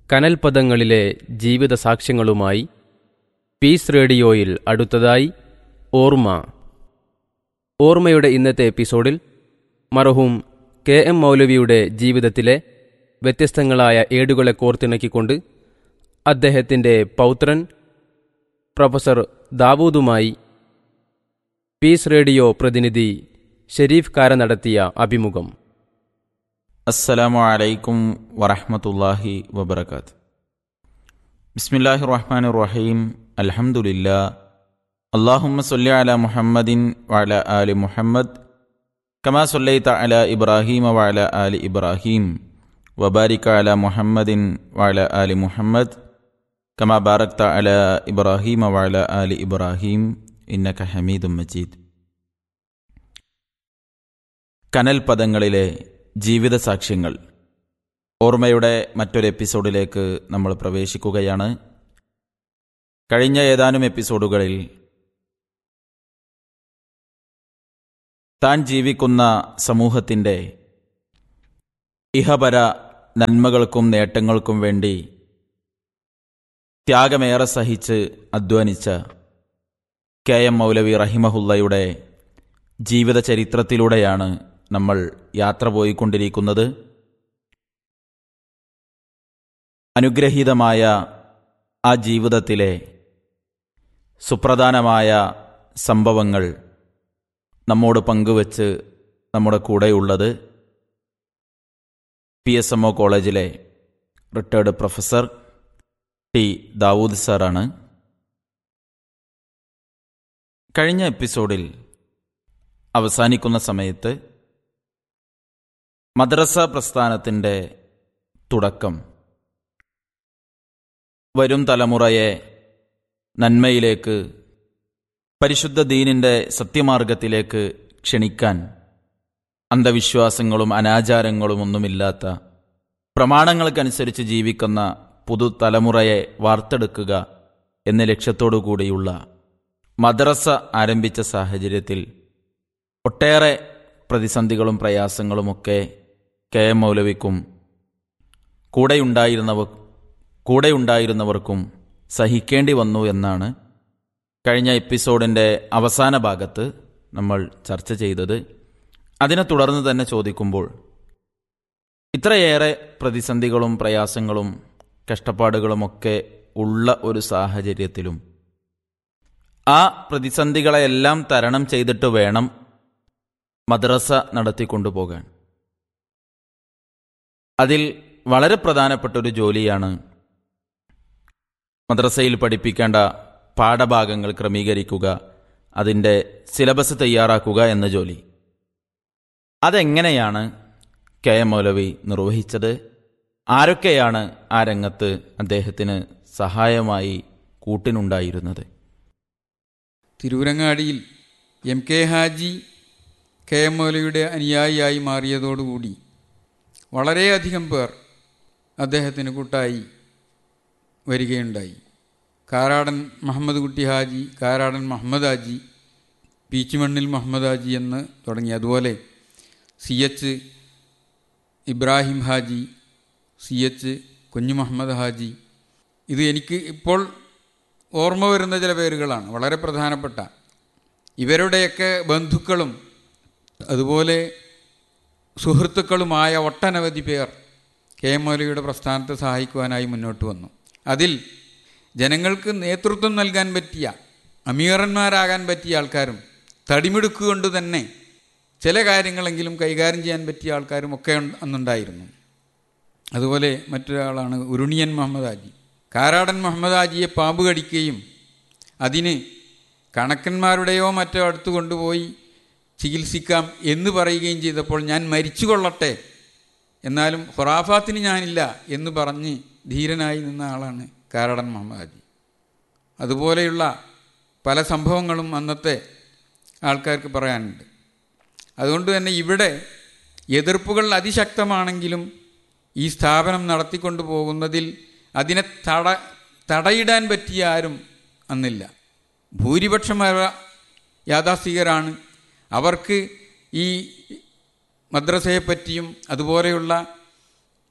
കനൽപദങ്ങളിലെ ജീവിത സാക്ഷ്യങ്ങളുമായി പീസ് റേഡിയോയിൽ അടുത്തതായി ഓർമ്മ ഓർമ്മയുടെ ഇന്നത്തെ എപ്പിസോഡിൽ മർഹൂം കെ എം മൗലവിയുടെ ജീവിതത്തിലെ വ്യത്യസ്തങ്ങളായ ഏടുകളെ കോർത്തിണക്കിക്കൊണ്ട് അദ്ദേഹത്തിൻ്റെ പൗത്രൻ പ്രൊഫസർ ദാവൂദുമായി പീസ് റേഡിയോ പ്രതിനിധി ഷെരീഫ് കാര നടത്തിയ അഭിമുഖം അസ്സലാമു അലൈക്കും വറഹ്മത്തുള്ളാഹി വബർക്കാത്ത് ബിസ്മില്ലാഹി റഹ്മാൻ റഹീം അൽഹംദുലില്ലാ അള്ളാഹുമ്മ സല്ലി അല മുഹമ്മദിൻ വഅല ആലി മുഹമ്മദ് കമാ സല്ലൈത അല ഇബ്രാഹീമ വഅല ആലി ഇബ്രാഹീം വബാരിക അല മുഹമ്മദിൻ വഅല ആലി മുഹമ്മദ് കമാ ബാറക്ത അല ഇബ്രാഹീമ വഅല ആലി ഇബ്രാഹീം ഇന്നക ഹമീദും മജീദ് കനൽ പദങ്ങളിലെ ജീവിത സാക്ഷ്യങ്ങൾ ഓർമ്മയുടെ മറ്റൊരു എപ്പിസോഡിലേക്ക് നമ്മൾ പ്രവേശിക്കുകയാണ് കഴിഞ്ഞ ഏതാനും എപ്പിസോഡുകളിൽ താൻ ജീവിക്കുന്ന സമൂഹത്തിൻ്റെ ഇഹപര നന്മകൾക്കും നേട്ടങ്ങൾക്കും വേണ്ടി ത്യാഗമേറെ സഹിച്ച് അധ്വാനിച്ച കെ എം മൗലവി റഹിമഹുല്ലയുടെ ജീവിത ചരിത്രത്തിലൂടെയാണ് നമ്മൾ യാത്ര പോയിക്കൊണ്ടിരിക്കുന്നത് അനുഗ്രഹീതമായ ആ ജീവിതത്തിലെ സുപ്രധാനമായ സംഭവങ്ങൾ നമ്മോട് പങ്കുവച്ച് നമ്മുടെ കൂടെയുള്ളത് പി എസ് എം ഒ കോളേജിലെ റിട്ടയർഡ് പ്രൊഫസർ ടി ദാവൂദ് സാറാണ് കഴിഞ്ഞ എപ്പിസോഡിൽ അവസാനിക്കുന്ന സമയത്ത് മദ്രസ പ്രസ്ഥാനത്തിൻ്റെ തുടക്കം വരും തലമുറയെ നന്മയിലേക്ക് പരിശുദ്ധ ദീനിൻ്റെ സത്യമാർഗത്തിലേക്ക് ക്ഷണിക്കാൻ അന്ധവിശ്വാസങ്ങളും അനാചാരങ്ങളും ഒന്നുമില്ലാത്ത പ്രമാണങ്ങൾക്കനുസരിച്ച് ജീവിക്കുന്ന പുതുതലമുറയെ വാർത്തെടുക്കുക എന്ന ലക്ഷ്യത്തോടു കൂടിയുള്ള മദ്രസ ആരംഭിച്ച സാഹചര്യത്തിൽ ഒട്ടേറെ പ്രതിസന്ധികളും പ്രയാസങ്ങളുമൊക്കെ കെ എം മൗലവിക്കും കൂടെയുണ്ടായിരുന്നവ കൂടെയുണ്ടായിരുന്നവർക്കും സഹിക്കേണ്ടി വന്നു എന്നാണ് കഴിഞ്ഞ എപ്പിസോഡിൻ്റെ അവസാന ഭാഗത്ത് നമ്മൾ ചർച്ച ചെയ്തത് അതിനെ തുടർന്ന് തന്നെ ചോദിക്കുമ്പോൾ ഇത്രയേറെ പ്രതിസന്ധികളും പ്രയാസങ്ങളും കഷ്ടപ്പാടുകളുമൊക്കെ ഉള്ള ഒരു സാഹചര്യത്തിലും ആ പ്രതിസന്ധികളെല്ലാം തരണം ചെയ്തിട്ട് വേണം മദ്രസ നടത്തിക്കൊണ്ടുപോകാൻ അതിൽ വളരെ പ്രധാനപ്പെട്ട ഒരു ജോലിയാണ് മദ്രസയിൽ പഠിപ്പിക്കേണ്ട പാഠഭാഗങ്ങൾ ക്രമീകരിക്കുക അതിൻ്റെ സിലബസ് തയ്യാറാക്കുക എന്ന ജോലി അതെങ്ങനെയാണ് കെ എം മൗലവി നിർവഹിച്ചത് ആരൊക്കെയാണ് ആ രംഗത്ത് അദ്ദേഹത്തിന് സഹായമായി കൂട്ടിനുണ്ടായിരുന്നത് തിരൂരങ്ങാടിയിൽ M K Haji K M മൗലയുടെ അനുയായിയായി മാറിയതോടുകൂടി വളരെയധികം പേർ അദ്ദേഹത്തിന് കൂട്ടായി വരികയുണ്ടായി കാരാടൻ മുഹമ്മദ് കുട്ടി ഹാജി കാരാടൻ മുഹമ്മദ് ഹാജി പീച്ചുമണ്ണിൽ മുഹമ്മദ് ഹാജി എന്ന് തുടങ്ങി അതുപോലെ C H Ibrahim Haji C H Kunhu Muhammad Haji ഇത് എനിക്ക് ഇപ്പോൾ ഓർമ്മ വരുന്ന ചില പേരുകളാണ് വളരെ പ്രധാനപ്പെട്ട ഇവരുടെയൊക്കെ ബന്ധുക്കളും അതുപോലെ സുഹൃത്തുക്കളുമായ ഒട്ടനവധി പേർ കെ എം മൗലവിയുടെ പ്രസ്ഥാനത്തെ സഹായിക്കുവാനായി മുന്നോട്ട് വന്നു അതിൽ ജനങ്ങൾക്ക് നേതൃത്വം നൽകാൻ പറ്റിയ അമീറന്മാരാകാൻ പറ്റിയ ആൾക്കാരും തടിമിടുക്കുകൊണ്ട് തന്നെ ചില കാര്യങ്ങളെങ്കിലും കൈകാര്യം ചെയ്യാൻ പറ്റിയ ആൾക്കാരും ഒക്കെ അന്നുണ്ടായിരുന്നു അതുപോലെ മറ്റൊരാളാണ് ഉരുണിയൻ മുഹമ്മദ് ഹാജി കാരാടൻ മുഹമ്മദ് ഹാജിയെ പാമ്പ് കടിക്കുകയും അതിന് കണക്കന്മാരുടെയോ മറ്റോ അടുത്ത് കൊണ്ടുപോയി ചികിത്സിക്കാം എന്ന് പറയുകയും ചെയ്തപ്പോൾ ഞാൻ മരിച്ചു കൊള്ളട്ടെ എന്നാലും ഖുറാഫാത്തിന് ഞാനില്ല എന്ന് പറഞ്ഞ് ധീരനായി നിന്ന ആളാണ് കാരാടൻ മുഹമ്മദ് ഹാജി അതുപോലെയുള്ള പല സംഭവങ്ങളും അന്നത്തെ ആൾക്കാർക്ക് പറയാനുണ്ട് അതുകൊണ്ട് തന്നെ ഇവിടെ എതിർപ്പുകൾ അതിശക്തമാണെങ്കിലും ഈ സ്ഥാപനം നടത്തിക്കൊണ്ടു പോകുന്നതിൽ അതിനെ തട തടയിടാൻ പറ്റിയ ആരും അന്നില്ല ഭൂരിപക്ഷം യാഥാസ്ഥികരാണ് അവർക്ക് ഈ മദ്രസയെപ്പറ്റിയും അതുപോലെയുള്ള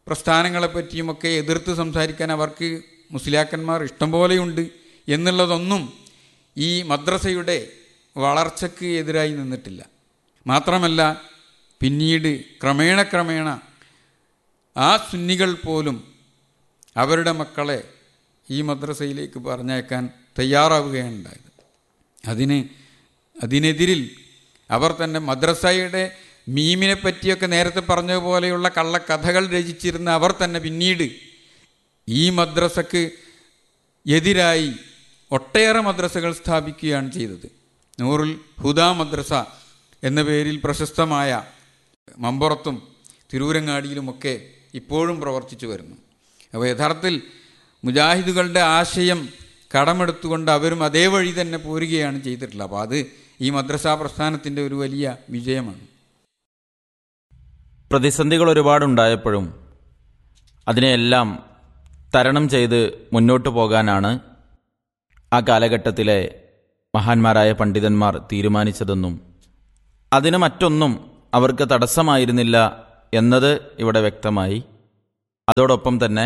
പ്രസ്ഥാനങ്ങളെപ്പറ്റിയുമൊക്കെ എതിർത്ത് സംസാരിക്കാൻ അവർക്ക് മുസ്ലിയാക്കന്മാർ ഇഷ്ടം പോലെയുണ്ട് എന്നുള്ളതൊന്നും ഈ മദ്രസയുടെ വളർച്ചയ്ക്ക് എതിരായി നിന്നിട്ടില്ല മാത്രമല്ല പിന്നീട് ക്രമേണ ക്രമേണ ആ സുന്നികൾ പോലും അവരുടെ മക്കളെ ഈ മദ്രസയിലേക്ക് പറഞ്ഞയക്കാൻ തയ്യാറാവുകയാണ് ഉണ്ടായത് അതിന് അതിനെതിരിൽ അവർ തന്നെ മദ്രസയുടെ മീമിനെ പറ്റിയൊക്കെ നേരത്തെ പറഞ്ഞതുപോലെയുള്ള കള്ളക്കഥകൾ രചിച്ചിരുന്ന അവർ തന്നെ പിന്നീട് ഈ മദ്രസക്ക് എതിരായി ഒട്ടേറെ മദ്രസകൾ സ്ഥാപിക്കുകയാണ് ചെയ്തത് നൂറുൽ ഹുദ മദ്രസ എന്ന പേരിൽ പ്രശസ്തമായ മമ്പുറത്തും തിരൂരങ്ങാടിയിലുമൊക്കെ ഇപ്പോഴും പ്രവർത്തിച്ചു വരുന്നു അപ്പോൾ യഥാർത്ഥത്തിൽ മുജാഹിദുകളുടെ ആശയം കടമെടുത്തുകൊണ്ട് അവരും അതേ വഴി തന്നെ പോരുകയാണ് ചെയ്തിട്ടുള്ളത് അപ്പോൾ അത് ഈ മദ്രസാ പ്രസ്ഥാനത്തിൻ്റെ ഒരു വലിയ വിജയമാണ് പ്രതിസന്ധികൾ ഒരുപാടുണ്ടായപ്പോഴും അതിനെയെല്ലാം തരണം ചെയ്ത് മുന്നോട്ട് പോകാനാണ് ആ കാലഘട്ടത്തിലെ മഹാന്മാരായ പണ്ഡിതന്മാർ തീരുമാനിച്ചതെന്നും അതിന് മറ്റൊന്നും അവർക്ക് തടസ്സമായിരുന്നില്ല എന്നത് ഇവിടെ വ്യക്തമായി അതോടൊപ്പം തന്നെ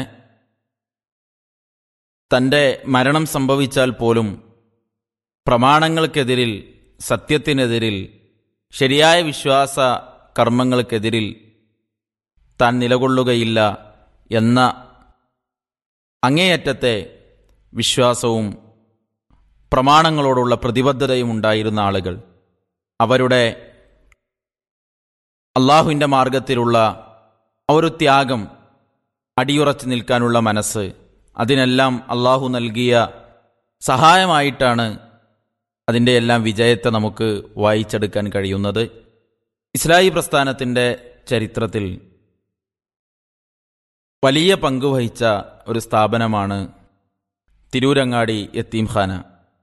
തൻ്റെ മരണം സംഭവിച്ചാൽ പോലും പ്രമാണങ്ങൾക്കെതിരിൽ സത്യത്തിനെതിരിൽ ശരിയായ വിശ്വാസ കർമ്മങ്ങൾക്കെതിരിൽ താൻ നിലകൊള്ളുകയില്ല എന്ന അങ്ങേയറ്റത്തെ വിശ്വാസവും പ്രമാണങ്ങളോടുള്ള പ്രതിബദ്ധതയും ഉണ്ടായിരുന്ന ആളുകൾ അവരുടെ അള്ളാഹുവിൻ്റെ മാർഗത്തിലുള്ള ആ ഒരു ത്യാഗം അടിയുറച്ചു നിൽക്കാനുള്ള മനസ്സ് അതിനെല്ലാം അള്ളാഹു നൽകിയ സഹായമായിട്ടാണ് അതിൻ്റെ എല്ലാം വിജയത്തെ നമുക്ക് വായിച്ചെടുക്കാൻ കഴിയുന്നത് ഇസ്ലായി പ്രസ്ഥാനത്തിൻ്റെ ചരിത്രത്തിൽ വലിയ പങ്ക് വഹിച്ച ഒരു സ്ഥാപനമാണ് തിരൂരങ്ങാടി യത്തീംഖാന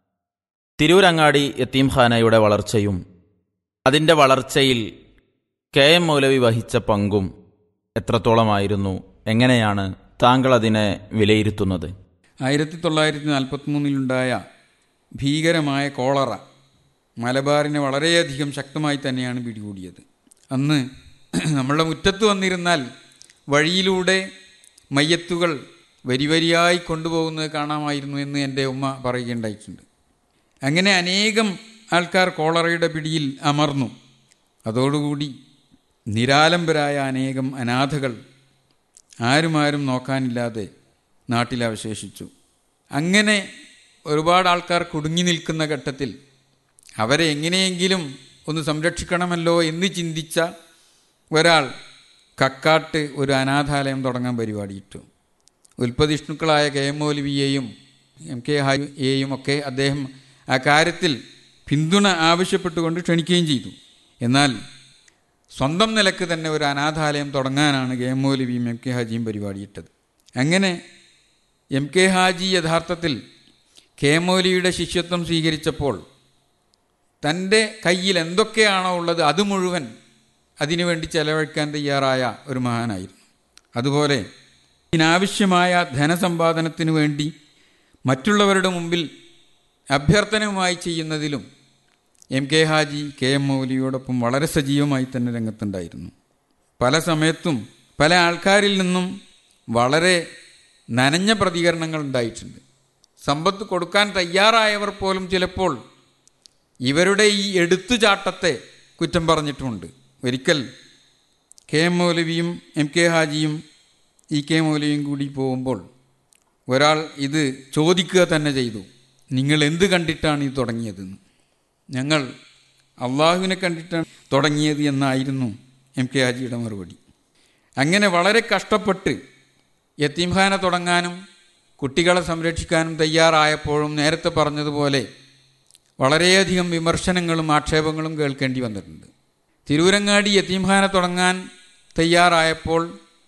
തിരൂരങ്ങാടി യത്തീംഖാനയുടെ വളർച്ചയും അതിൻ്റെ വളർച്ചയിൽ കെ എം മൗലവി വഹിച്ച പങ്കും എത്രത്തോളമായിരുന്നു എങ്ങനെയാണ് താങ്കൾ അതിനെ വിലയിരുത്തുന്നത് ആയിരത്തി തൊള്ളായിരത്തി നാൽപ്പത്തി മൂന്നിലുണ്ടായ ഭീകരമായ കോളറ മലബാറിനെ വളരെയധികം ശക്തമായി തന്നെയാണ് പിടികൂടിയത് അന്ന് നമ്മളുടെ മുറ്റത്ത് വന്നിരുന്നാൽ വഴിയിലൂടെ മയ്യത്തുകൾ വരി വരിയായി കൊണ്ടുപോകുന്നത് കാണാമായിരുന്നു എന്ന് എൻ്റെ ഉമ്മ പറയുകയുണ്ടായിട്ടുണ്ട് അങ്ങനെ അനേകം ആൾക്കാർ കോളറയുടെ പിടിയിൽ അമർന്നു അതോടുകൂടി നിരാലംബരായ അനേകം അനാഥകൾ ആരുമാരും നോക്കാനില്ലാതെ നാട്ടിൽ അവശേഷിച്ചു അങ്ങനെ ഒരുപാട് ആൾക്കാർ കുടുങ്ങി നിൽക്കുന്ന ഘട്ടത്തിൽ അവരെ എങ്ങനെയെങ്കിലും ഒന്ന് സംരക്ഷിക്കണമല്ലോ എന്ന് ചിന്തിച്ച ഒരാൾ കക്കാട്ട് ഒരു അനാഥാലയം തുടങ്ങാൻ പരിപാടിയിട്ടു ഉൽപ്പതിഷ്ണുക്കളായ കെ എം മൗലവിയെയും എം കെ ഹായിയെയും ഒക്കെ അദ്ദേഹം ആ കാര്യത്തിൽ പിന്തുണ ആവശ്യപ്പെട്ടുകൊണ്ട് ക്ഷണിക്കുകയും ചെയ്തു എന്നാൽ സ്വന്തം നിലക്ക് തന്നെ ഒരു അനാഥാലയം തുടങ്ങാനാണ് കെ എം മൗലവിയും എം കെ ഹാജിയും പരിപാടിയിട്ടത് അങ്ങനെ എം കെ ഹാജി യഥാർത്ഥത്തിൽ കെ എം മൗലവിയുടെ ശിഷ്യത്വം സ്വീകരിച്ചപ്പോൾ തൻ്റെ കയ്യിൽ എന്തൊക്കെയാണോ ഉള്ളത് അത് മുഴുവൻ അതിനുവേണ്ടി ചെലവഴിക്കാൻ തയ്യാറായ ഒരു മഹാനായിരുന്നു അതുപോലെ ഇതിനാവശ്യമായ ധനസമ്പാദനത്തിനു വേണ്ടി മറ്റുള്ളവരുടെ മുമ്പിൽ അഭ്യർത്ഥനയുമായി ചെയ്യുന്നതിലും M K Haji K M മൗലിയോടൊപ്പം വളരെ സജീവമായി തന്നെ രംഗത്തുണ്ടായിരുന്നു പല സമയത്തും പല ആൾക്കാരിൽ നിന്നും വളരെ നനഞ്ഞ പ്രതികരണങ്ങൾ ഉണ്ടായിട്ടുണ്ട് സമ്പത്ത് കൊടുക്കാൻ തയ്യാറായവർ പോലും ചിലപ്പോൾ ഇവരുടെ ഈ എടുത്തുചാട്ടത്തെ കുറ്റം പറഞ്ഞിട്ടുമുണ്ട് ഒരിക്കൽ കെ എം മൗലവിയും എം കെ ഹാജിയും ഇ കെ മൗലവിയും കൂടി പോകുമ്പോൾ ഒരാൾ ഇത് ചോദിക്കുക തന്നെ ചെയ്തു നിങ്ങൾ എന്ത് കണ്ടിട്ടാണ് ഇത് തുടങ്ങിയതെന്ന് ഞങ്ങൾ അള്ളാഹുവിനെ കണ്ടിട്ടാണ് തുടങ്ങിയത് എന്നായിരുന്നു എം കെ ഹാജിയുടെ മറുപടി അങ്ങനെ വളരെ കഷ്ടപ്പെട്ട് യത്തീംഖാന തുടങ്ങാനും കുട്ടികളെ സംരക്ഷിക്കാനും തയ്യാറായപ്പോഴും നേരത്തെ പറഞ്ഞതുപോലെ വളരെയധികം വിമർശനങ്ങളും ആക്ഷേപങ്ങളും കേൾക്കേണ്ടി വന്നിട്ടുണ്ട് തിരൂരങ്ങാടി യത്തീംഖാന തുടങ്ങാൻ തയ്യാറായപ്പോൾ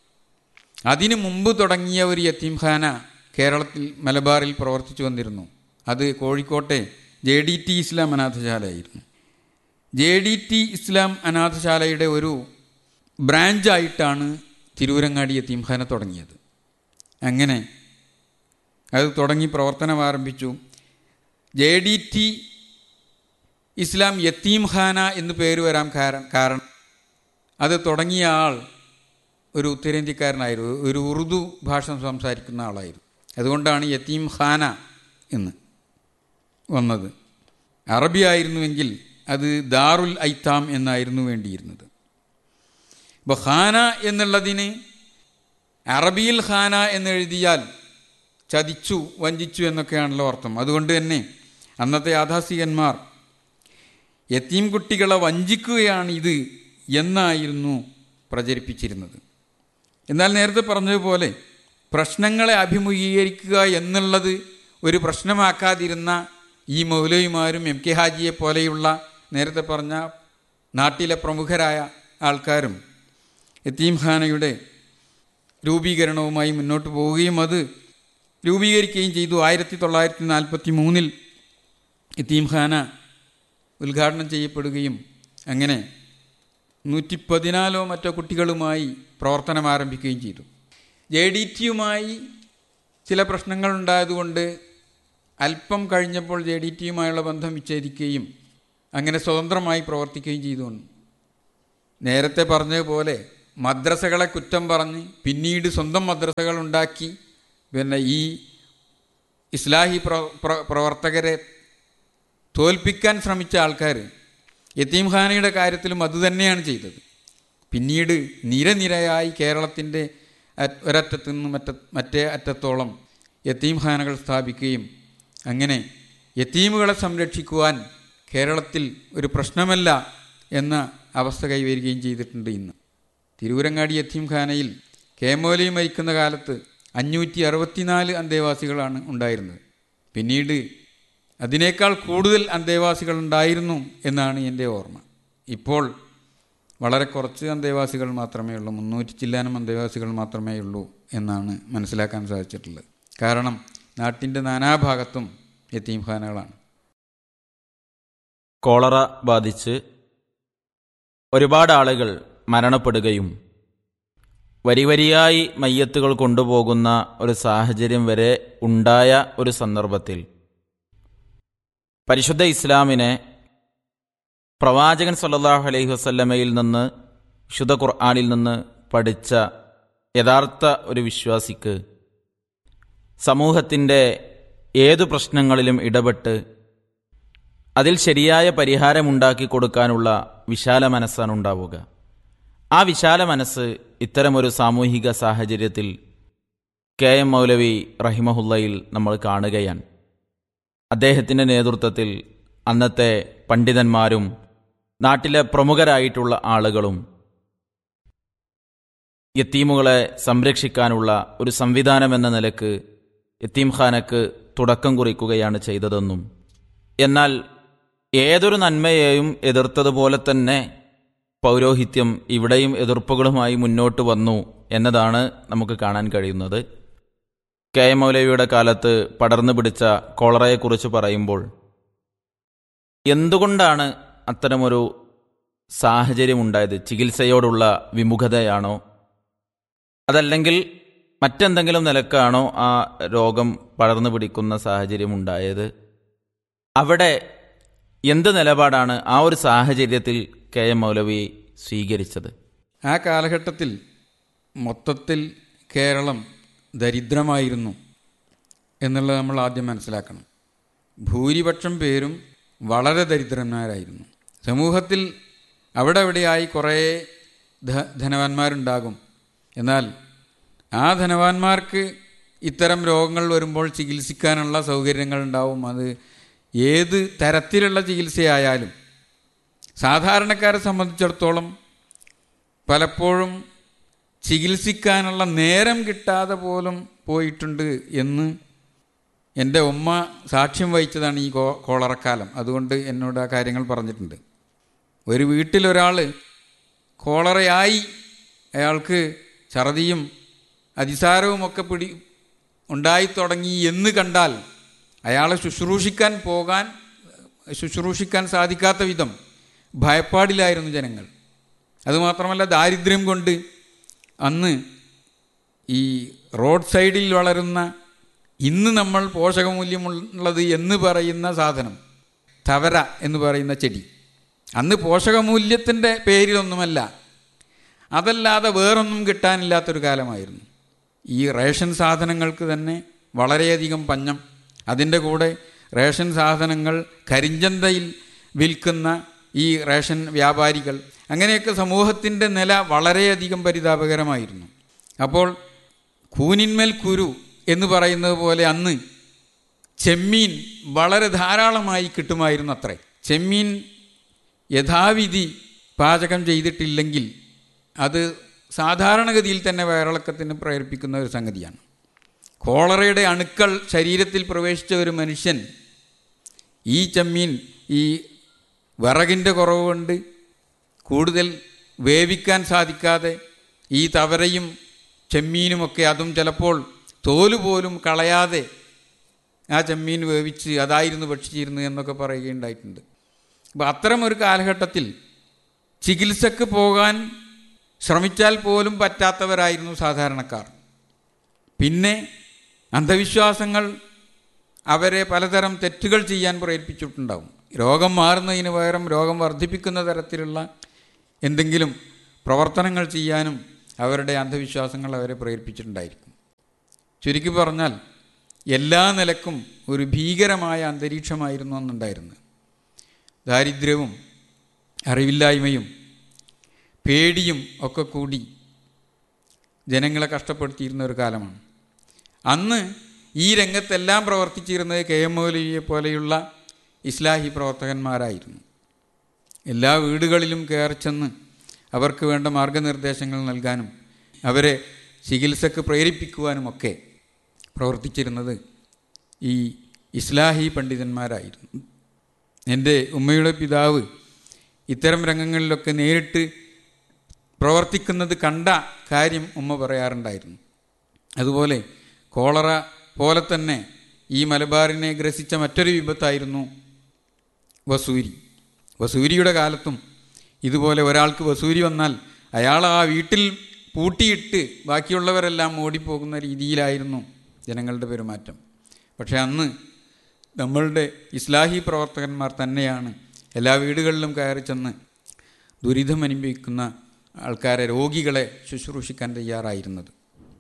അതിനു മുമ്പ് തുടങ്ങിയ ഒരു യത്തീംഖാന കേരളത്തിൽ മലബാറിൽ പ്രവർത്തിച്ചു വന്നിരുന്നു അത് കോഴിക്കോട്ടെ ജെ ഡി ടി ഇസ്ലാം അനാഥശാലയായിരുന്നു ജെ ഡി ടി ഇസ്ലാം അനാഥശാലയുടെ ഒരു ബ്രാഞ്ചായിട്ടാണ് തിരൂരങ്ങാടി യത്തീംഖാന തുടങ്ങിയത് അങ്ങനെ അത് തുടങ്ങി പ്രവർത്തനം ആരംഭിച്ചു J D T Islam Yatheemkhana എന്ന് പേര് വരാൻ കാരണം കാരണം അത് തുടങ്ങിയ ആൾ ഒരു ഉത്തരേന്ത്യക്കാരനായിരുന്നു ഒരു ഉറുദു ഭാഷ സംസാരിക്കുന്ന ആളായിരുന്നു അതുകൊണ്ടാണ് യത്തീം ഖാന എന്ന് വന്നത് അറബി ആയിരുന്നുവെങ്കിൽ അത് ദാറുൽ ഐത്താം എന്നായിരുന്നു വേണ്ടിയിരുന്നത് അപ്പോൾ ഖാന എന്നുള്ളതിന് അറബിയിൽ ഖാന എന്നെഴുതിയാൽ ചതിച്ചു വഞ്ചിച്ചു എന്നൊക്കെയാണല്ലോ അർത്ഥം അതുകൊണ്ട് തന്നെ അന്നത്തെ യാഥാസ്ഥികന്മാർ യത്തീം കുട്ടികളെ വഞ്ചിക്കുകയാണ് ഇത് എന്നായിരുന്നു പ്രചരിപ്പിച്ചിരുന്നത് എന്നാൽ നേരത്തെ പറഞ്ഞതുപോലെ പ്രശ്നങ്ങളെ അഭിമുഖീകരിക്കുക എന്നുള്ളത് ഒരു പ്രശ്നമാക്കാതിരുന്ന ഈ മൗലവിമാരും എം കെ ഹാജിയെ പോലെയുള്ള നേരത്തെ പറഞ്ഞ നാട്ടിലെ പ്രമുഖരായ ആൾക്കാരും യത്തീംഖാനയുടെ രൂപീകരണവുമായി മുന്നോട്ട് പോവുകയും അത് രൂപീകരിക്കുകയും ചെയ്തു ആയിരത്തി തൊള്ളായിരത്തി നാൽപ്പത്തി മൂന്നിൽ യത്തീംഖാന ഉദ്ഘാടനം ചെയ്യപ്പെടുകയും അങ്ങനെ നൂറ്റി പതിനാലോ മറ്റോ കുട്ടികളുമായി പ്രവർത്തനം ആരംഭിക്കുകയും ചെയ്തു ജെ ഡി ടിയുമായി ചില പ്രശ്നങ്ങളുണ്ടായതുകൊണ്ട് അല്പം കഴിഞ്ഞപ്പോൾ ജെ ഡി ടിയുമായുള്ള ബന്ധം വിച്ഛേദിക്കുകയും അങ്ങനെ സ്വതന്ത്രമായി പ്രവർത്തിക്കുകയും ചെയ്തു വന്നു നേരത്തെ പറഞ്ഞതുപോലെ മദ്രസകളെ കുറ്റം പറഞ്ഞ് പിന്നീട് സ്വന്തം മദ്രസകൾ ഉണ്ടാക്കി പിന്നെ ഈ ഇസ്ലാഹി പ്ര പ്രവർത്തകരെ തോൽപ്പിക്കാൻ ശ്രമിച്ച ആൾക്കാർ യത്തീംഖാനയുടെ കാര്യത്തിലും അതുതന്നെയാണ് ചെയ്തത് പിന്നീട് നിരനിരയായി കേരളത്തിൻ്റെ ഒരറ്റത്ത് നിന്ന് മറ്റ മറ്റേ അറ്റത്തോളം യത്തീംഖാനകൾ സ്ഥാപിക്കുകയും അങ്ങനെ യത്തീമുകളെ സംരക്ഷിക്കുവാൻ കേരളത്തിൽ ഒരു പ്രശ്നമല്ല എന്ന അവസ്ഥ കൈവരികയും ചെയ്തിട്ടുണ്ട് ഇന്ന് തിരൂരങ്ങാടി യത്തീംഖാനയിൽ കേമോലി മരിക്കുന്ന കാലത്ത് അഞ്ഞൂറ്റി അറുപത്തിനാല് അന്തേവാസികളാണ് ഉണ്ടായിരുന്നത് പിന്നീട് അതിനേക്കാൾ കൂടുതൽ അന്തേവാസികൾ ഉണ്ടായിരുന്നു എന്നാണ് എൻ്റെ ഓർമ്മ ഇപ്പോൾ വളരെ കുറച്ച് അന്തേവാസികൾ മാത്രമേ ഉള്ളൂ മുന്നൂറ്റി ചില്ലാനം അന്തേവാസികൾ മാത്രമേ ഉള്ളൂ എന്നാണ് മനസ്സിലാക്കാൻ സാധിച്ചിട്ടുള്ളത് കാരണം നാട്ടിൻ്റെ നാനാഭാഗത്തും യത്തീംഖാനകളാണ് കോളറ ബാധിച്ച് ഒരുപാട് ആളുകൾ മരണപ്പെടുകയും വരി വരിയായി മയ്യത്തുകൾ കൊണ്ടുപോകുന്ന ഒരു സാഹചര്യം വരെ ഉണ്ടായ ഒരു സന്ദർഭത്തിൽ പരിശുദ്ധ ഇസ്ലാമിനെ പ്രവാചകൻ സല്ലല്ലാഹു അലൈഹി വസല്ലമയിൽ നിന്ന് വിശുദ്ധ ഖുർആാനിൽ നിന്ന് പഠിച്ച യഥാർത്ഥ ഒരു വിശ്വാസിക്ക് സമൂഹത്തിൻ്റെ ഏതു പ്രശ്നങ്ങളിലും ഇടപെട്ട് അതിൽ ശരിയായ പരിഹാരമുണ്ടാക്കി കൊടുക്കാനുള്ള വിശാല മനസ്സാണ് ഉണ്ടാവുക ആ വിശാല മനസ്സ് ഇത്തരമൊരു സാമൂഹിക സാഹചര്യത്തിൽ കെ എം മൗലവി റഹിമഹുല്ലയിൽ നമ്മൾ കാണുകയാണ് അദ്ദേഹത്തിൻ്റെ നേതൃത്വത്തിൽ അന്നത്തെ പണ്ഡിതന്മാരും നാട്ടിലെ പ്രമുഖരായിട്ടുള്ള ആളുകളും യത്തീമുകളെ സംരക്ഷിക്കാനുള്ള ഒരു സംവിധാനം എന്ന നിലക്ക് യത്തീംഖാനക്ക് തുടക്കം കുറിക്കുകയാണ് ചെയ്തതെന്നും എന്നാൽ ഏതൊരു നന്മയെയും എതിർത്തതുപോലെ തന്നെ പൗരോഹിത്യം ഇവിടെയും എതിർപ്പുകളുമായി മുന്നോട്ട് വന്നു എന്നതാണ് നമുക്ക് കാണാൻ കഴിയുന്നത് കെ എം മൗലവിയുടെ കാലത്ത് പടർന്നു പിടിച്ച കോളറയെക്കുറിച്ച് പറയുമ്പോൾ എന്തുകൊണ്ടാണ് അത്തരമൊരു സാഹചര്യമുണ്ടായത് ചികിത്സയോടുള്ള വിമുഖതയാണോ അതല്ലെങ്കിൽ മറ്റെന്തെങ്കിലും നിലക്കാണോ ആ രോഗം പടർന്നു പിടിക്കുന്ന സാഹചര്യം ഉണ്ടായത് അവിടെ എന്ത് നിലപാടാണ് ആ ഒരു സാഹചര്യത്തിൽ കെ എം മൗലവി സ്വീകരിച്ചത് ആ കാലഘട്ടത്തിൽ മൊത്തത്തിൽ കേരളം ദരിദ്രമായിരുന്നു എന്നുള്ളത് നമ്മൾ ആദ്യം മനസ്സിലാക്കണം ഭൂരിപക്ഷം പേരും വളരെ ദരിദ്രന്മാരായിരുന്നു സമൂഹത്തിൽ അവിടെ എവിടെയായി കുറേ ധ ധനവാന്മാരുണ്ടാകും എന്നാൽ ആ ധനവാന്മാർക്ക് ഇത്തരം രോഗങ്ങൾ വരുമ്പോൾ ചികിത്സിക്കാനുള്ള സൗകര്യങ്ങൾ ഉണ്ടാവും അത് ഏത് തരത്തിലുള്ള ചികിത്സയായാലും സാധാരണക്കാരെ സംബന്ധിച്ചിടത്തോളം പലപ്പോഴും ചികിത്സിക്കാനുള്ള നേരം കിട്ടാതെ പോലും പോയിട്ടുണ്ട് എന്ന് എൻ്റെ ഉമ്മ സാക്ഷ്യം വഹിച്ചതാണ് ഈ കോ കോളറക്കാലം അതുകൊണ്ട് എന്നോട് ആ കാര്യങ്ങൾ പറഞ്ഞിട്ടുണ്ട് ഒരു വീട്ടിലൊരാൾ കോളറയായി അയാൾക്ക് ഛർദിയും അതിസാരവുമൊക്കെ പിടി ഉണ്ടായി തുടങ്ങി എന്ന് കണ്ടാൽ അയാളെ ശുശ്രൂഷിക്കാൻ പോകാൻ ശുശ്രൂഷിക്കാൻ സാധിക്കാത്ത വിധം ഭയപ്പാടിലായിരുന്നു ജനങ്ങൾ അതുമാത്രമല്ല ദാരിദ്ര്യം കൊണ്ട് അന്ന് ഈ റോഡ് സൈഡിൽ വളരുന്ന ഇന്ന് നമ്മൾ പോഷകമൂല്യമുള്ളത് എന്ന് പറയുന്ന സാധനം തവര എന്ന് പറയുന്ന ചെടി അന്ന് പോഷകമൂല്യത്തിൻ്റെ പേരിലൊന്നുമല്ല അതല്ലാതെ വേറൊന്നും കിട്ടാനില്ലാത്തൊരു കാലമായിരുന്നു ഈ റേഷൻ സാധനങ്ങൾക്ക് തന്നെ വളരെയധികം പഞ്ഞം അതിൻ്റെ കൂടെ റേഷൻ സാധനങ്ങൾ കരിഞ്ചന്തയിൽ വിൽക്കുന്ന ഈ റേഷൻ വ്യാപാരികൾ അങ്ങനെയൊക്കെ സമൂഹത്തിൻ്റെ നില വളരെയധികം പരിതാപകരമായിരുന്നു അപ്പോൾ കൂനിന്മേൽ കുരു എന്ന് പറയുന്നത് പോലെ അന്ന് ചെമ്മീൻ വളരെ ധാരാളമായി കിട്ടുമായിരുന്നു അത്രേ ചെമ്മീൻ യഥാവിധി പാചകം ചെയ്തിട്ടില്ലെങ്കിൽ അത് സാധാരണഗതിയിൽ തന്നെ വയറിളക്കത്തിന് പ്രേരിപ്പിക്കുന്ന ഒരു സംഗതിയാണ് കോളറയുടെ അണുക്കൾ ശരീരത്തിൽ പ്രവേശിച്ച ഒരു മനുഷ്യൻ ഈ ചെമ്മീൻ ഈ വിറകിൻ്റെ കുറവ് കൊണ്ട് കൂടുതൽ വേവിക്കാൻ സാധിക്കാതെ ഈ തവരയും ചെമ്മീനുമൊക്കെ അതും ചിലപ്പോൾ തോല് പോലും കളയാതെ ആ ചെമ്മീൻ വേവിച്ച് അതായിരുന്നു ഭക്ഷിച്ചിരുന്നു എന്നൊക്കെ പറയുകയുണ്ടായിട്ടുണ്ട് അപ്പോൾ അത്തരം ഒരു കാലഘട്ടത്തിൽ ചികിത്സക്ക് പോകാൻ ശ്രമിച്ചാൽ പോലും പറ്റാത്തവരായിരുന്നു സാധാരണക്കാർ പിന്നെ അന്ധവിശ്വാസങ്ങൾ അവരെ പലതരം തെറ്റുകൾ ചെയ്യാൻ പ്രേരിപ്പിച്ചിട്ടുണ്ടാവും രോഗം മാറുന്നതിന് പകരം രോഗം വർദ്ധിപ്പിക്കുന്ന തരത്തിലുള്ള എന്തെങ്കിലും പ്രവർത്തനങ്ങൾ ചെയ്യാനും അവരുടെ അന്ധവിശ്വാസങ്ങൾ അവരെ പ്രേരിപ്പിച്ചിട്ടുണ്ടായിരിക്കും ചുരുക്കി പറഞ്ഞാൽ എല്ലാ നിലക്കും ഒരു ഭീകരമായ അന്തരീക്ഷമായിരുന്നു അന്നുണ്ടായിരുന്നത് ദാരിദ്ര്യവും അറിവില്ലായ്മയും പേടിയും ഒക്കെ കൂടി ജനങ്ങളെ കഷ്ടപ്പെടുത്തിയിരുന്ന ഒരു കാലമാണ് അന്ന് ഈ രംഗത്തെല്ലാം പ്രവർത്തിച്ചിരുന്നത് കെ എം മൗലവിയെ പോലെയുള്ള ഇസ്ലാഹി പ്രവർത്തകന്മാരായിരുന്നു എല്ലാ വീടുകളിലും കയറിച്ചെന്ന് അവർക്ക് വേണ്ട മാർഗനിർദ്ദേശങ്ങൾ നൽകാനും അവരെ ചികിത്സക്ക് പ്രേരിപ്പിക്കുവാനുമൊക്കെ പ്രവർത്തിച്ചിരുന്നത് ഈ ഇസ്ലാഹി പണ്ഡിതന്മാരായിരുന്നു എൻ്റെ ഉമ്മയുടെ പിതാവ് ഇത്തരം രംഗങ്ങളിലൊക്കെ നേരിട്ട് പ്രവർത്തിക്കുന്നത് കണ്ട കാര്യം ഉമ്മ പറയാറുണ്ടായിരുന്നു അതുപോലെ കോളറ പോലെ തന്നെ ഈ മലബാറിനെ ഗ്രസിച്ച മറ്റൊരു വിപത്തായിരുന്നു വസൂരി വസൂരിയുടെ കാലത്തും ഇതുപോലെ ഒരാൾക്ക് വസൂരി വന്നാൽ അയാൾ ആ വീട്ടിൽ പൂട്ടിയിട്ട് ബാക്കിയുള്ളവരെല്ലാം ഓടിപ്പോകുന്ന രീതിയിലായിരുന്നു ജനങ്ങളുടെ പെരുമാറ്റം പക്ഷേ അന്ന് നമ്മളുടെ ഇസ്ലാഹി പ്രവർത്തകന്മാർ തന്നെയാണ് എല്ലാ വീടുകളിലും കയറി ചെന്ന് ദുരിതം അനുഭവിക്കുന്ന ആൾക്കാരെ രോഗികളെ ശുശ്രൂഷിക്കാൻ തയ്യാറായിരുന്നത്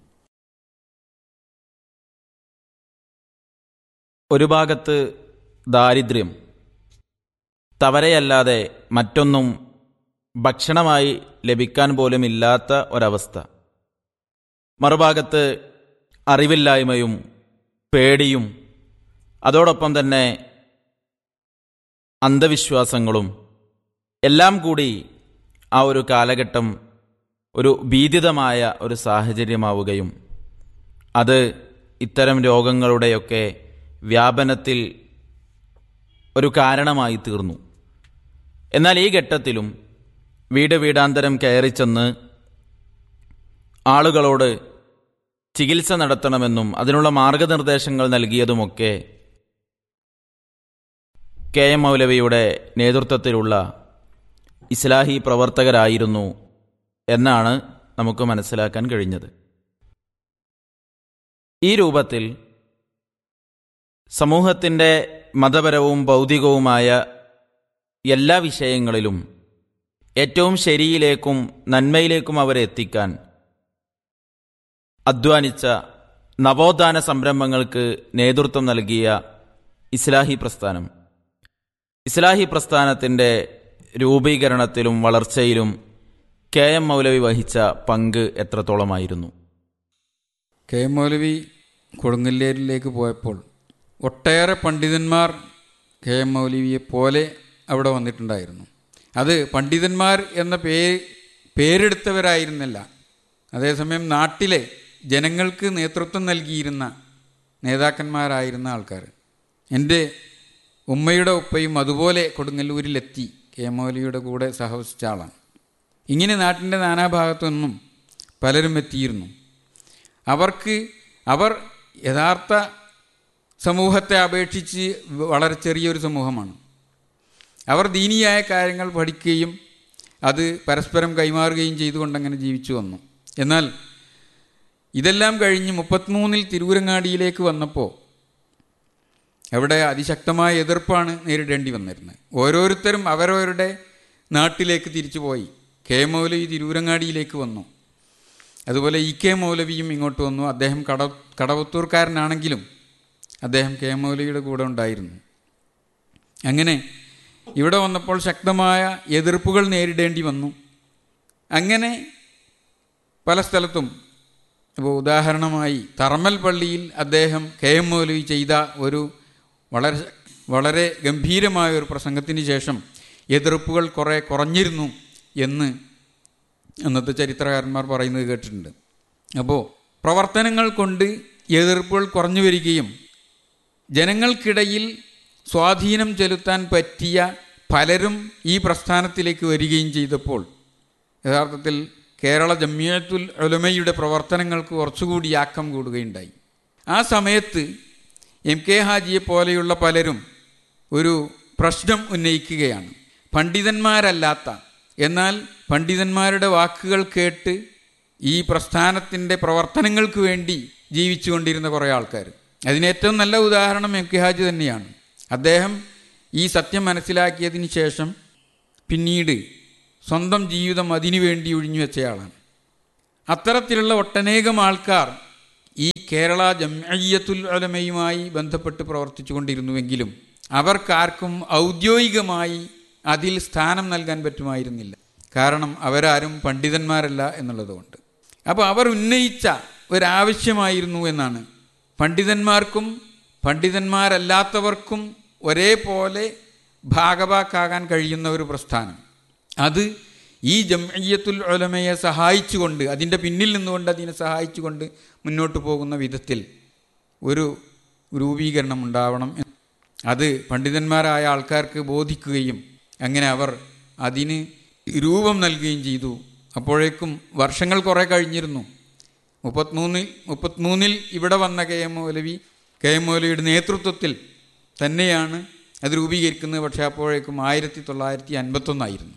ഒരു ഭാഗത്ത് ദാരിദ്ര്യം തവരയല്ലാതെ മറ്റൊന്നും ഭക്ഷണമായി ലഭിക്കാൻ പോലും ഇല്ലാത്ത ഒരവസ്ഥ മറുഭാഗത്ത് അറിവില്ലായ്മയും പേടിയും അതോടൊപ്പം തന്നെ അന്ധവിശ്വാസങ്ങളും എല്ലാം കൂടി ആ ഒരു കാലഘട്ടം ഒരു ഭീതിതമായ ഒരു സാഹചര്യമാവുകയും അത് ഇത്തരം രോഗങ്ങളുടെയൊക്കെ വ്യാപനത്തിൽ ഒരു കാരണമായി തീർന്നു എന്നാൽ ഈ ഘട്ടത്തിലും വീട് വീടാന്തരം കയറിച്ചെന്ന് ആളുകളോട് ചികിത്സ നടത്തണമെന്നും അതിനുള്ള മാർഗനിർദ്ദേശങ്ങൾ നൽകിയതുമൊക്കെ കെ എം മൗലവിയുടെ നേതൃത്വത്തിലുള്ള ഇസ്ലാഹി പ്രവർത്തകരായിരുന്നു എന്നാണ് നമുക്ക് മനസ്സിലാക്കാൻ കഴിഞ്ഞത് ഈ രൂപത്തിൽ സമൂഹത്തിൻ്റെ മതപരവും ഭൗതികവുമായ എല്ലാ വിഷയങ്ങളിലും ഏറ്റവും ശരിയിലേക്കും നന്മയിലേക്കും അവരെ എത്തിക്കാൻ അധ്വാനിച്ച നവോത്ഥാന സംരംഭങ്ങൾക്ക് നേതൃത്വം നൽകിയ ഇസ്ലാഹി പ്രസ്ഥാനം ഇസ്ലാഹി പ്രസ്ഥാനത്തിൻ്റെ രൂപീകരണത്തിലും വളർച്ചയിലും കെ എം മൗലവി വഹിച്ച പങ്ക് എത്രത്തോളമായിരുന്നു കെ എം മൗലവി കൊടുങ്ങല്ലേരിലേക്ക് പോയപ്പോൾ ഒട്ടേറെ പണ്ഡിതന്മാർ കെ എം മൗലവിയെ പോലെ അവിടെ വന്നിട്ടുണ്ടായിരുന്നു അത് പണ്ഡിതന്മാർ എന്ന പേ പേരെടുത്തവരായിരുന്നില്ല അതേസമയം നാട്ടിലെ ജനങ്ങൾക്ക് നേതൃത്വം നൽകിയിരുന്ന നേതാക്കന്മാരായിരുന്ന ആൾക്കാർ എൻ്റെ ഉമ്മയുടെ ഉപ്പയും അതുപോലെ കൊടുങ്ങല്ലൂരിലെത്തി കെ എം മൗലവിയുടെ കൂടെ സഹവസിച്ച ആളാണ് ഇങ്ങനെ നാട്ടിൻ്റെ നാനാഭാഗത്തു നിന്നും പലരും എത്തിയിരുന്നു അവർക്ക് അവർ യഥാർത്ഥ സമൂഹത്തെ അപേക്ഷിച്ച് വളരെ ചെറിയൊരു സമൂഹമാണ് അവർ ദീനിയായ കാര്യങ്ങൾ പഠിക്കുകയും അത് പരസ്പരം കൈമാറുകയും ചെയ്തുകൊണ്ടങ്ങനെ ജീവിച്ചു വന്നു എന്നാൽ ഇതെല്ലാം കഴിഞ്ഞ് മുപ്പത്തിമൂന്നിൽ തിരൂരങ്ങാടിയിലേക്ക് വന്നപ്പോൾ അവിടെ അതിശക്തമായ എതിർപ്പാണ് നേരിടേണ്ടി വന്നിരുന്നത് ഓരോരുത്തരും അവരവരുടെ നാട്ടിലേക്ക് തിരിച്ചു പോയി കെ മൗലവി തിരൂരങ്ങാടിയിലേക്ക് വന്നു അതുപോലെ ഇ കെ മൗലവിയും ഇങ്ങോട്ട് വന്നു അദ്ദേഹം കട കടവത്തൂർക്കാരനാണെങ്കിലും അദ്ദേഹം കെ മൗലവിയുടെ കൂടെ ഉണ്ടായിരുന്നു അങ്ങനെ ഇവിടെ വന്നപ്പോൾ ശക്തമായ എതിർപ്പുകൾ നേരിടേണ്ടി വന്നു അങ്ങനെ പല സ്ഥലത്തും ഇപ്പോൾ ഉദാഹരണമായി തറമൽ പള്ളിയിൽ അദ്ദേഹം കെ എം മൗലവി ചെയ്ത ഒരു വളരെ വളരെ ഗംഭീരമായ ഒരു പ്രസംഗത്തിന് ശേഷം എതിർപ്പുകൾ കുറേ കുറഞ്ഞിരുന്നു എന്ന് അന്നത്തെ ചരിത്രകാരന്മാർ പറയുന്നത് കേട്ടിട്ടുണ്ട് അപ്പോൾ പ്രവർത്തനങ്ങൾ കൊണ്ട് എതിർപ്പുകൾ കുറഞ്ഞു വരികയും ജനങ്ങൾക്കിടയിൽ സ്വാധീനം ചെലുത്താൻ പറ്റിയ പലരും ഈ പ്രസ്ഥാനത്തിലേക്ക് വരികയും ചെയ്തപ്പോൾ യഥാർത്ഥത്തിൽ കേരള ജമിയത്തുൽ ഉലമയുടെ പ്രവർത്തനങ്ങൾക്ക് കുറച്ചുകൂടി ആക്കം കൂടുകയുണ്ടായി ആ സമയത്ത് എം കെ ഹാജിയെ പോലെയുള്ള പലരും ഒരു പ്രശ്നം ഉന്നയിക്കുകയാണ് പണ്ഡിതന്മാരല്ലാത്ത എന്നാൽ പണ്ഡിതന്മാരുടെ വാക്കുകൾ കേട്ട് ഈ പ്രസ്ഥാനത്തിൻ്റെ പ്രവർത്തനങ്ങൾക്ക് വേണ്ടി ജീവിച്ചുകൊണ്ടിരുന്ന കുറേ ആൾക്കാർ അതിന് ഏറ്റവും നല്ല ഉദാഹരണം എം കെ ഹാജി തന്നെയാണ് അദ്ദേഹം ഈ സത്യം മനസ്സിലാക്കിയതിന് ശേഷം പിന്നീട് സ്വന്തം ജീവിതം അതിനു വേണ്ടി ഒഴിഞ്ഞു വെച്ചയാളാണ് അത്തരത്തിലുള്ള ഒട്ടനേകം ആൾക്കാർ ഈ കേരള ജംഅയ്യത്തുൽ ഉലമയുമായി ബന്ധപ്പെട്ട് പ്രവർത്തിച്ചു കൊണ്ടിരുന്നുവെങ്കിലും അവർക്കാർക്കും ഔദ്യോഗികമായി അതിൽ സ്ഥാനം നൽകാൻ പറ്റുമായിരുന്നില്ല കാരണം അവരാരും പണ്ഡിതന്മാരല്ല എന്നുള്ളതുകൊണ്ട് അപ്പോൾ അവർ ഉന്നയിച്ച ഒരാവശ്യമായിരുന്നു എന്നാണ് പണ്ഡിതന്മാർക്കും പണ്ഡിതന്മാരല്ലാത്തവർക്കും ഒരേപോലെ ഭാഗവാക്കാകാൻ കഴിയുന്ന ഒരു പ്രസ്ഥാനം അത് ഈ ജംഅയ്യത്തുൽ ഉലമയെ സഹായിച്ചുകൊണ്ട് അതിൻ്റെ പിന്നിൽ നിന്നുകൊണ്ട് അതിനെ സഹായിച്ചുകൊണ്ട് മുന്നോട്ട് പോകുന്ന വിധത്തിൽ ഒരു രൂപീകരണം ഉണ്ടാവണം അത് പണ്ഡിതന്മാരായ ആൾക്കാർക്ക് ബോധിക്കുകയും അങ്ങനെ അവർ അതിന് രൂപം നൽകുകയും ചെയ്തു അപ്പോഴേക്കും വർഷങ്ങൾ കുറേ കഴിഞ്ഞിരുന്നു മുപ്പത്തിമൂന്നിൽ മുപ്പത്തിമൂന്നിൽ ഇവിടെ വന്ന K M Moulavi K M മൗലവിയുടെ നേതൃത്വത്തിൽ തന്നെയാണ് അത് രൂപീകരിക്കുന്നത് പക്ഷേ അപ്പോഴേക്കും ആയിരത്തി തൊള്ളായിരത്തി അൻപത്തൊന്നായിരുന്നു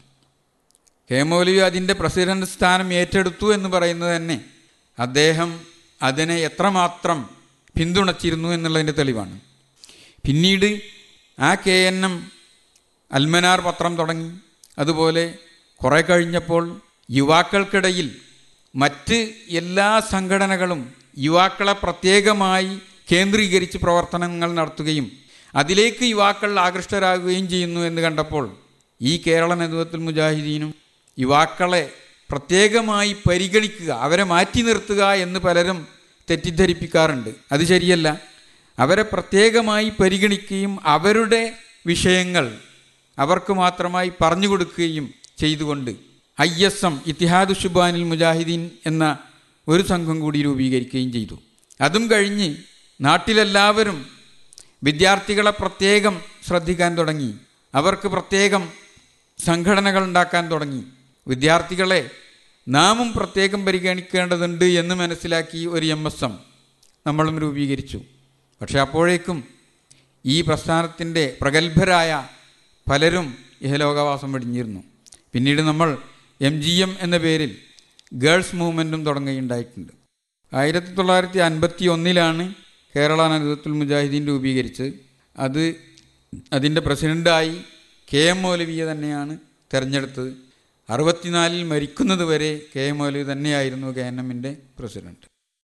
കെ എം മൗലവി അതിൻ്റെ പ്രസിഡന്റ് സ്ഥാനം ഏറ്റെടുത്തു എന്ന് പറയുന്നത് തന്നെ അദ്ദേഹം അതിനെ എത്രമാത്രം പിന്തുണച്ചിരുന്നു എന്നുള്ളതിൻ്റെ തെളിവാണ് പിന്നീട് ആ കെ എൻ എം അൽമനാർ പത്രം തുടങ്ങി അതുപോലെ കുറേ കഴിഞ്ഞപ്പോൾ യുവാക്കൾക്കിടയിൽ മറ്റ് എല്ലാ സംഘടനകളും യുവാക്കളെ പ്രത്യേകമായി കേന്ദ്രീകരിച്ച് പ്രവർത്തനങ്ങൾ നടത്തുകയും അതിലേക്ക് യുവാക്കൾ ആകൃഷ്ടരാകുകയും ചെയ്യുന്നു എന്ന് കണ്ടപ്പോൾ ഈ കേരള നേതൃത്വത്തിൽ മുജാഹിദീനും യുവാക്കളെ പ്രത്യേകമായി പരിഗണിക്കുക അവരെ മാറ്റി നിർത്തുക എന്ന് പലരും തെറ്റിദ്ധരിപ്പിക്കാറുണ്ട് അത് ശരിയല്ല അവരെ പ്രത്യേകമായി പരിഗണിക്കുകയും അവരുടെ വിഷയങ്ങൾ അവർക്ക് മാത്രമായി പറഞ്ഞു കൊടുക്കുകയും ചെയ്തുകൊണ്ട് ഐ എസ് എം ഇത്തിഹാദ് ഷുബാനിൽ മുജാഹിദീൻ എന്ന ഒരു സംഘം കൂടി രൂപീകരിക്കുകയും ചെയ്തു അതും കഴിഞ്ഞ് നാട്ടിലെല്ലാവരും വിദ്യാർത്ഥികളെ പ്രത്യേകം ശ്രദ്ധിക്കാൻ തുടങ്ങി അവർക്ക് പ്രത്യേകം സംഘടനകൾ ഉണ്ടാക്കാൻ തുടങ്ങി വിദ്യാർത്ഥികളെ നാമും പ്രത്യേകം പരിഗണിക്കേണ്ടതുണ്ട് എന്ന് മനസ്സിലാക്കി ഒരു എം എസ് എം നമ്മളും രൂപീകരിച്ചു പക്ഷെ അപ്പോഴേക്കും ഈ പ്രസ്ഥാനത്തിൻ്റെ പ്രഗത്ഭരായ പലരും ഇഹലോകവാസം വെടിഞ്ഞിരുന്നു പിന്നീട് നമ്മൾ എം ജി എം എന്ന പേരിൽ ഗേൾസ് മൂവ്മെൻറ്റും തുടങ്ങുകയുണ്ടായിട്ടുണ്ട് ആയിരത്തി തൊള്ളായിരത്തി അൻപത്തി ഒന്നിലാണ് കേരള നേതൃത്വത്തിൽ മുജാഹിദീൻ രൂപീകരിച്ചത് അത് അതിൻ്റെ പ്രസിഡൻ്റായി കെ എം മൗലവിയെ തന്നെയാണ് തിരഞ്ഞെടുത്തത് അറുപത്തിനാലിൽ മരിക്കുന്നത് വരെ കെ എം മൗലവി തന്നെയായിരുന്നു കെ എൻ എമ്മിൻ്റെ പ്രസിഡന്റ്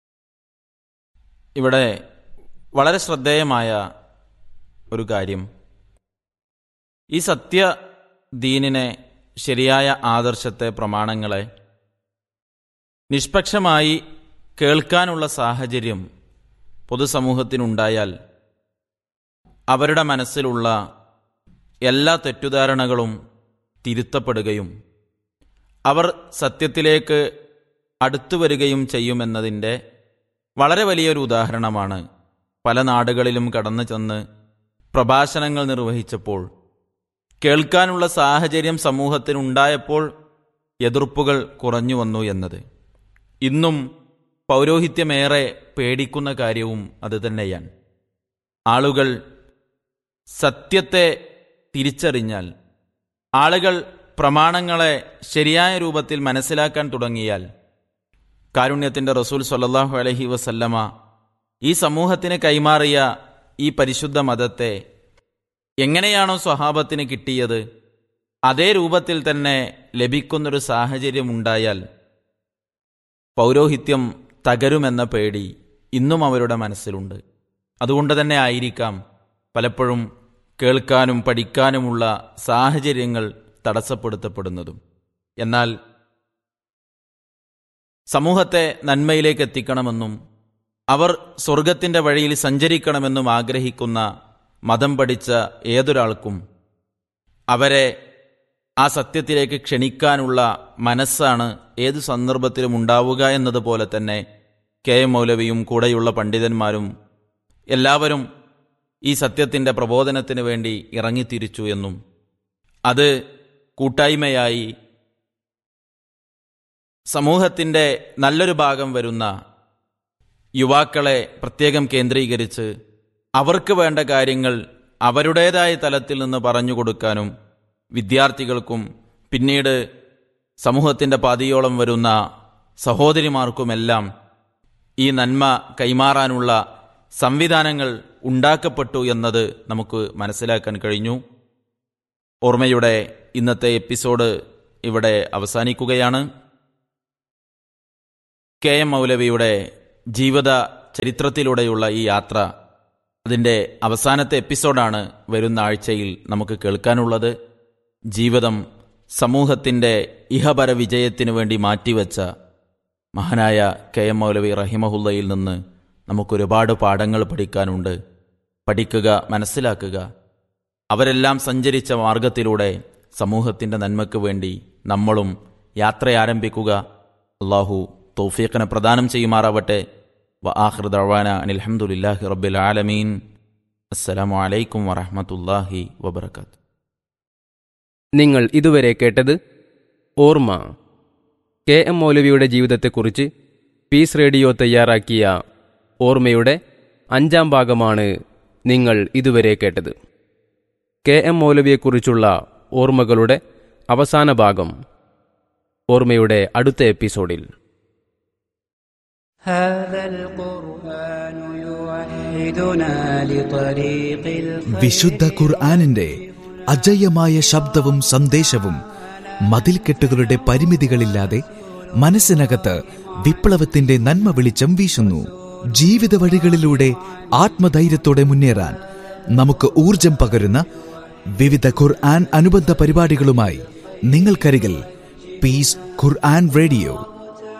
ഇവിടെ വളരെ ശ്രദ്ധേയമായ ഒരു കാര്യം ഈ സത്യ ദീനിനെ ശരിയായ ആദർശത്തെ പ്രമാണങ്ങളെ നിഷ്പക്ഷമായി കേൾക്കാനുള്ള സാഹചര്യം പൊതുസമൂഹത്തിനുണ്ടായാൽ അവരുടെ മനസ്സിലുള്ള എല്ലാ തെറ്റുധാരണകളും തിരുത്തപ്പെടുകയും അവർ സത്യത്തിലേക്ക് അടുത്തു വരികയും ചെയ്യുമെന്നതിൻ്റെ വളരെ വലിയൊരു ഉദാഹരണമാണ് പല നാടുകളിലും കടന്നു ചെന്ന് പ്രഭാഷണങ്ങൾ നിർവഹിച്ചപ്പോൾ കേൾക്കാനുള്ള സാഹചര്യം സമൂഹത്തിനുണ്ടായപ്പോൾ എതിർപ്പുകൾ കുറഞ്ഞു വന്നു എന്നത് ഇന്നും പൗരോഹിത്യമേറെ പേടിക്കുന്ന കാര്യവും അതുതന്നെയാണ് ആളുകൾ സത്യത്തെ തിരിച്ചറിഞ്ഞാൽ ആളുകൾ പ്രമാണങ്ങളെ ശരിയായ രൂപത്തിൽ മനസ്സിലാക്കാൻ തുടങ്ങിയാൽ കാരുണ്യത്തിൻ്റെ റസൂൽ സൊല്ലാഹു അലഹി വസല്ലമ ഈ സമൂഹത്തിന് കൈമാറിയ ഈ പരിശുദ്ധ മതത്തെ എങ്ങനെയാണോ സ്വഹാബത്തിന് കിട്ടിയത് അതേ രൂപത്തിൽ തന്നെ ലഭിക്കുന്നൊരു സാഹചര്യം ഉണ്ടായാൽ പൗരോഹിത്യം തകരുമെന്ന പേടി ഇന്നും അവരുടെ മനസ്സിലുണ്ട് അതുകൊണ്ട് തന്നെ ആയിരിക്കാം പലപ്പോഴും കേൾക്കാനും പഠിക്കാനുമുള്ള സാഹചര്യങ്ങൾ തടസ്സപ്പെടുത്തപ്പെടുന്നതും എന്നാൽ സമൂഹത്തെ നന്മയിലേക്ക് എത്തിക്കണമെന്നും അവർ സ്വർഗത്തിന്റെ വഴിയിൽ സഞ്ചരിക്കണമെന്നും ആഗ്രഹിക്കുന്ന മതം പഠിച്ച ഏതൊരാൾക്കും അവരെ ആ സത്യത്തിലേക്ക് ക്ഷണിക്കാനുള്ള മനസ്സാണ് ഏതു സന്ദർഭത്തിലും ഉണ്ടാവുക എന്നതുപോലെ തന്നെ കെ എം മൗലവിയും കൂടെയുള്ള പണ്ഡിതന്മാരും എല്ലാവരും ഈ സത്യത്തിന്റെ പ്രബോധനത്തിന് വേണ്ടി ഇറങ്ങിത്തിരിച്ചു എന്നും അത് കൂട്ടായ്മയായി സമൂഹത്തിന്റെ നല്ലൊരു ഭാഗം വരുന്ന യുവാക്കളെ പ്രത്യേകം കേന്ദ്രീകരിച്ച് അവർക്ക് വേണ്ട കാര്യങ്ങൾ അവരുടേതായ തലത്തിൽ നിന്ന് പറഞ്ഞു കൊടുക്കാനും വിദ്യാർത്ഥികൾക്കും പിന്നീട് സമൂഹത്തിന്റെ പാതിയോളം വരുന്ന സഹോദരിമാർക്കുമെല്ലാം ഈ നന്മ കൈമാറാനുള്ള സംവിധാനങ്ങൾ ഉണ്ടാക്കപ്പെട്ടു എന്നത് നമുക്ക് മനസ്സിലാക്കാൻ കഴിഞ്ഞു ഓർമ്മയുടെ ഇന്നത്തെ എപ്പിസോഡ് ഇവിടെ അവസാനിക്കുകയാണ് കെ എം മൗലവിയുടെ ജീവിത ചരിത്രത്തിലൂടെയുള്ള ഈ യാത്ര അതിൻ്റെ അവസാനത്തെ എപ്പിസോഡാണ് വരുന്ന ആഴ്ചയിൽ നമുക്ക് കേൾക്കാനുള്ളത് ജീവിതം സമൂഹത്തിൻ്റെ ഇഹപര വിജയത്തിനു വേണ്ടി മാറ്റിവെച്ച മഹാനായ കെ എം മൗലവി റഹിമഹുല്ലയിൽ നിന്ന് നമുക്കൊരുപാട് പാഠങ്ങൾ പഠിക്കാനുണ്ട് പഠിക്കുക മനസ്സിലാക്കുക അവരെല്ലാം സഞ്ചരിച്ച മാർഗത്തിലൂടെ സമൂഹത്തിൻ്റെ നന്മയ്ക്ക് വേണ്ടി നമ്മളും യാത്ര ആരംഭിക്കുക അള്ളാഹു തൗഫീഖിനെ പ്രദാനം ചെയ്യുമാറാവട്ടെ വ ആഖിർ ദഅവാന അനിൽഹംദുലില്ലാഹി റബ്ബിൽ ആലമീൻ അസ്സലാമു അലൈക്കും വറഹ്മത്തുള്ളാഹി വബറകാതുഹു നിങ്ങൾ ഇതുവരെ കേട്ടത് ഓർമ്മ കെ എം മൗലവിയുടെ ജീവിതത്തെക്കുറിച്ച് പീസ് റേഡിയോ തയ്യാറാക്കിയ ഓർമ്മയുടെ അഞ്ചാം ഭാഗമാണ് നിങ്ങൾ ഇതുവരെ കേട്ടത് കെ എം മൗലവിയെക്കുറിച്ചുള്ള ഓർമ്മകളുടെ അവസാന ഭാഗം ഓർമ്മയുടെ അടുത്ത എപ്പിസോഡിൽ هذا القرآن يوحدنا لطريق الخير വിശുദ്ധ ഖുർആാനിന്റെ അജയ്യമായ ശബ്ദവും സന്ദേശവും മതിൽക്കെട്ടുകളുടെ പരിമിതികളില്ലാതെ മനസ്സിനകത്ത് വിപ്ലവത്തിന്റെ നന്മ വെളിച്ചം വീശുന്നു ജീവിത വഴികളിലൂടെ ആത്മധൈര്യത്തോടെ മുന്നേറാൻ നമുക്ക് ഊർജം പകരുന്ന വിവിധ ഖുർആൻ അനുബന്ധ പരിപാടികളുമായി നിങ്ങൾക്കരികിൽ പീസ് ഖുർആൻ റേഡിയോ